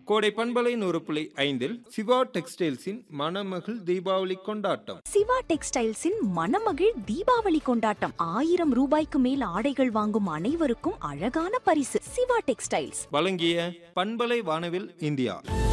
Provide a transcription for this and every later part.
கோடை பண்பலை நூறு புள்ளி ஐந்தில் சிவா டெக்ஸ்டைல்ஸின் மணமகள் தீபாவளி கொண்டாட்டம் சிவா டெக்ஸ்டைல்ஸின் மணமகிழ் தீபாவளி கொண்டாட்டம் ஆயிரம் ரூபாய்க்கு மேல் ஆடைகள் வாங்கும் அனைவருக்கும் அழகான பரிசு சிவா டெக்ஸ்டைல்ஸ் வழங்கிய பண்பலை வானவில் இந்தியா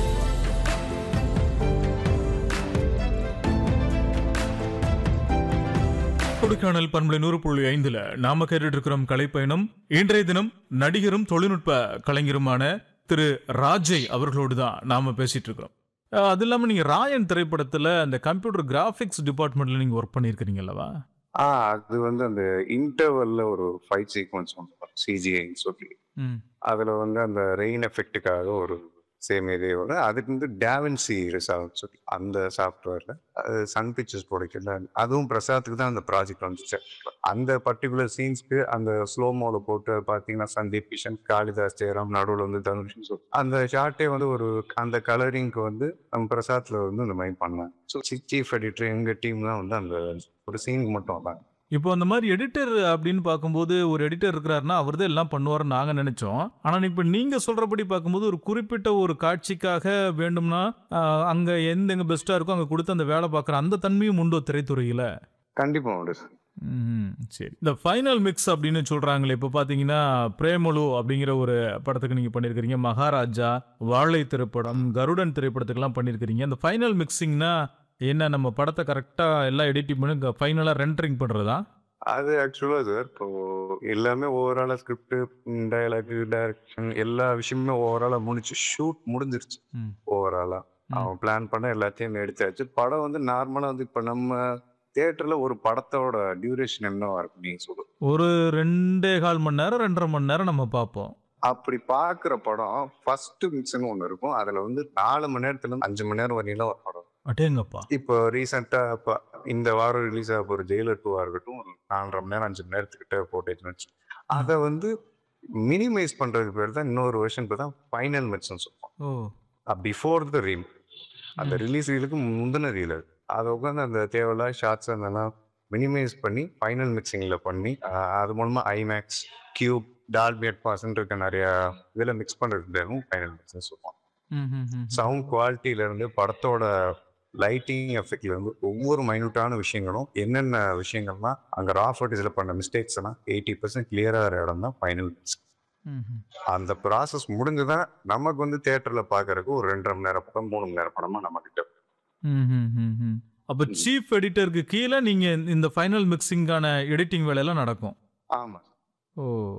கொடைக்கானல் பண்பலை நூறு புள்ளி ஐந்துல நாம கேட்டுட்டு இருக்கிறோம் கலைப்பயணம் இன்றைய தினம் நடிகரும் தொழில்நுட்ப கலைஞருமான திரு ராஜய் அவர்களோடு தான் நாம பேசிட்டு இருக்கிறோம் அஹ் அது இல்லாம நீங்க ராயன் திரைப்படத்துல அந்த கம்ப்யூட்டர் கிராஃபிக்ஸ் டிபார்ட்மெண்ட்ல நீங்க ஒர்க் பண்ணியிருக்கிறீங்க அல்லவா ஆ அது வந்து அந்த இன்டர்வல்ல ஒரு ஃபைட் சீக்வன்ஸ் ஒன்று சிஜிஐன்னு சொல்லி ம் அதுல வந்து அந்த ரெயின் எஃபெக்ட்டுக்காக ஒரு சேம் இதே வரும் அதுக்கு வந்து டேவன்சி ரிசால்ட் சொல்லி அந்த சாஃப்ட்வேர்ல அது சன் பிக்சர்ஸ் ப்ரொடக்ஷன்ல அதுவும் பிரசாத்துக்கு தான் அந்த ப்ராஜெக்ட் வந்துச்சு அந்த பர்டிகுலர் சீன்ஸ்க்கு அந்த ஸ்லோ மோல போட்டு பார்த்தீங்கன்னா சந்தீப் கிஷன் காளிதாஸ் ஜெயராம் நடுவில் வந்து தனுஷ் சொல்லி அந்த ஷார்ட்டே வந்து ஒரு அந்த கலரிங்க்கு வந்து நம்ம பிரசாத்ல வந்து இந்த மாதிரி பண்ணேன் ஸோ சீஃப் எடிட்டர் எங்க டீம் தான் வந்து அந்த ஒரு சீனுக்கு மட்டும் தான் இப்போ அந்த மாதிரி எடிட்டர் அப்படின்னு பார்க்கும்போது ஒரு எடிட்டர் இருக்கிறாருன்னா அவர் தான் எல்லாம் பண்ணுவார்னு நாங்க நினைச்சோம் ஆனா இப்போ நீங்க சொல்றபடி பார்க்கும்போது ஒரு குறிப்பிட்ட ஒரு காட்சிக்காக வேண்டும்னா ஆஹ், அங்க எந்த எங்க பெஸ்டா இருக்கோ அங்க கொடுத்து அந்த வேலை பார்க்குற அந்த தன்மையும் உண்டோ திரைத்துறையில கண்டிப்பா உண்டு சார் ம், சரி இந்த ஃபைனல் மிக்ஸ் அப்படின்னு சொல்றாங்களே இப்போ பார்த்தீங்கன்னா பிரேமலு அப்படிங்கிற ஒரு படத்துக்கு நீங்க பண்ணியிருக்கிறீங்க மகாராஜா வாழை திரைப்படம் கருடன் திரைப்படத்துக்கெல்லாம் பண்ணியிருக்கிறீங்க இந்த ஃபைனல் மிக்சிங்னா என்ன நம்ம படத்தை கரெக்டாக எல்லாம் எடிட்டிங் பண்ணி ஃபைனலாக ரெண்டரிங் பண்ணுறதா அது ஆக்சுவலா சார் இப்போ எல்லாமே ஓவராலா ஸ்கிரிப்ட் டயலாக் டைரக்ஷன் எல்லா விஷயமுமே ஓவராலா முடிச்சு ஷூட் முடிஞ்சிருச்சு ம். ஓவராலா அவன் பிளான் பண்ண எல்லாத்தையும் எடுத்தாச்சு படம் வந்து நார்மலா வந்து இப்ப நம்ம தியேட்டர்ல ஒரு படத்தோட டியூரேஷன் என்னவா இருக்கும் நீங்க சொல்லுங்க ஒரு ரெண்டே கால் மணி நேரம் ரெண்டரை மணி நேரம் நம்ம பார்ப்போம் அப்படி பாக்குற படம் ஃபர்ஸ்ட் மிக்ஸ்னு ஒண்ணு இருக்கும் அதுல வந்து நாலு மணி நேரத்துல இருந்து அஞ்சு மணி நேரம் வரையில ஒரு படம் அட்டேங்கப்பா இப்போ ரீசெண்டா இப்போ இந்த வாரம் ரிலீஸ் ஆக போற ஜெயிலர் டூவா இருக்கட்டும் ஒரு நாலரை மணி நேரம் அஞ்சு மணி நேரத்துக்கிட்ட போட்டேன்னு வச்சு அதை வந்து மினிமைஸ் பண்றதுக்கு பேர் தான் இன்னொரு வருஷன் பேர் தான் ஃபைனல் மெட்ஸ்னு சொல்லுவோம் ஓ பிஃபோர் த ரீல் அந்த ரிலீஸ் ரீலுக்கு முந்தின ரீல் அதை உட்காந்து அந்த தேவையில்லா ஷார்ட்ஸ் அதெல்லாம் மினிமைஸ் பண்ணி ஃபைனல் மிக்சிங்கில் பண்ணி ஆஹ் அது மூலமா ஐமேக்ஸ் கியூப் டால்பி அட்பாஸ்ன்னு இருக்க நிறைய இதில் மிக்ஸ் பண்ணுறதுக்கு பேரும் ஃபைனல் மிக்ஸ்னு சொல்லுவோம் ம், ம், ம். சவுண்ட் குவாலிட்டியில இருந்து படத்தோட லைட்டிங் எஃபெக்ட்ல இருந்து ஒவ்வொரு மைனூட்டான விஷயங்களும் என்னென்ன விஷயங்கள்லாம் அங்க ரா ஃபோட்டேஜ்ல பண்ண மிஸ்டேக்ஸ் எல்லாம் எயிட்டி பர்சன்ட் கிளியரா இடம் தான் ஃபைனல் ம், ம். அந்த ப்ராசஸ் முடிஞ்சுதான் நமக்கு வந்து தியேட்டர்ல பாக்குறதுக்கு ஒரு ரெண்டரை மணி நேரம் படம் மூணு மணி நேரம் படமா நம்ம கிட்ட ம், ம், ம், ம். அப்போ சீஃப் எடிட்டருக்கு கீழே நீங்க இந்த ஃபைனல் மிக்சிங்கான எடிட்டிங் வேலையெல்லாம் நடக்கும் ஆமா ஓ